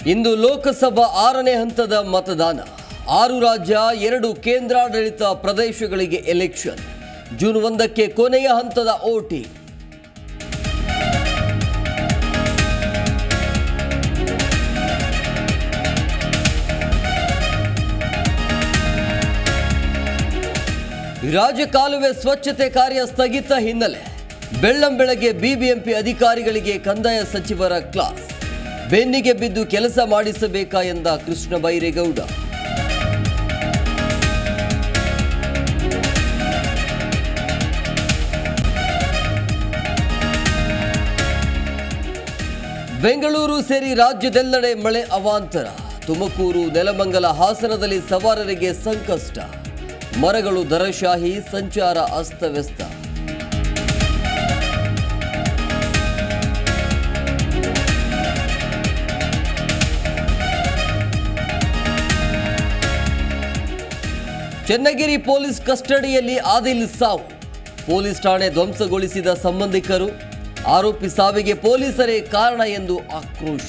ಇಂದು ಲೋಕಸಭಾ ಆರನೇ ಹಂತದ ಮತದಾನ ಆರು ರಾಜ್ಯ ಎರಡು ಕೇಂದ್ರಾಡಳಿತ ಪ್ರದೇಶಗಳಿಗೆ ಎಲೆಕ್ಷನ್ ಜೂನ್ ಒಂದಕ್ಕೆ ಕೊನೆಯ ಹಂತದ ಓಟಿ ರಾಜಕಾಲುವೆ ಸ್ವಚ್ಛತೆ ಕಾರ್ಯ ಸ್ಥಗಿತ ಹಿನ್ನೆಲೆ ಬೆಳ್ಳಂಬೆಳಗ್ಗೆ ಬಿಬಿಎಂಪಿ ಅಧಿಕಾರಿಗಳಿಗೆ ಕಂದಾಯ ಸಚಿವರ ಕ್ಲಾಸ್ ಬೆನ್ನಿಗೆ ಬಿದ್ದು ಕೆಲಸ ಮಾಡಿಸಬೇಕಾ ಎಂದ ಕೃಷ್ಣ ಬೈರೇಗೌಡ ಬೆಂಗಳೂರು ಸೇರಿ ರಾಜ್ಯದೆಲ್ಲೆಡೆ ಮಳೆ ಅವಾಂತರ ತುಮಕೂರು ನೆಲಮಂಗಲ ಹಾಸನದಲ್ಲಿ ಸವಾರರಿಗೆ ಸಂಕಷ್ಟ ಮರಗಳು ದರಶಾಹಿ ಸಂಚಾರ ಅಸ್ತವ್ಯಸ್ತ ಚನ್ನಗಿರಿ ಪೊಲೀಸ್ ಕಸ್ಟಡಿಯಲ್ಲಿ ಆದಿಲ್ ಸಾವು ಪೊಲೀಸ್ ಠಾಣೆ ಧ್ವಂಸಗೊಳಿಸಿದ ಸಂಬಂಧಿಕರು ಆರೋಪಿ ಸಾವಿಗೆ ಪೊಲೀಸರೇ ಕಾರಣ ಎಂದು ಆಕ್ರೋಶ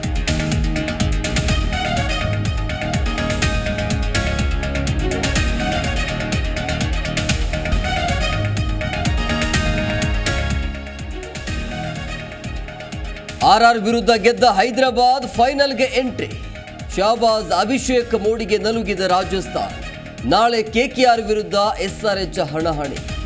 ಆರ್ಆರ್ ವಿರುದ್ಧ ಗೆದ್ದ ಹೈದರಾಬಾದ್ ಫೈನಲ್ಗೆ ಎಂಟ್ರಿ ಶಹಬಾಜ್ ಅಭಿಷೇಕ್ ಮೋಡಿಗೆ ನಲುಗಿದ ರಾಜಸ್ಥಾನ್ ನಾಳೆ ಕೆಕೆಆರ್ ವಿರುದ್ಧ ಎಸ್ಆರ್ಎಚ್ ಹಣಾಹಣಿ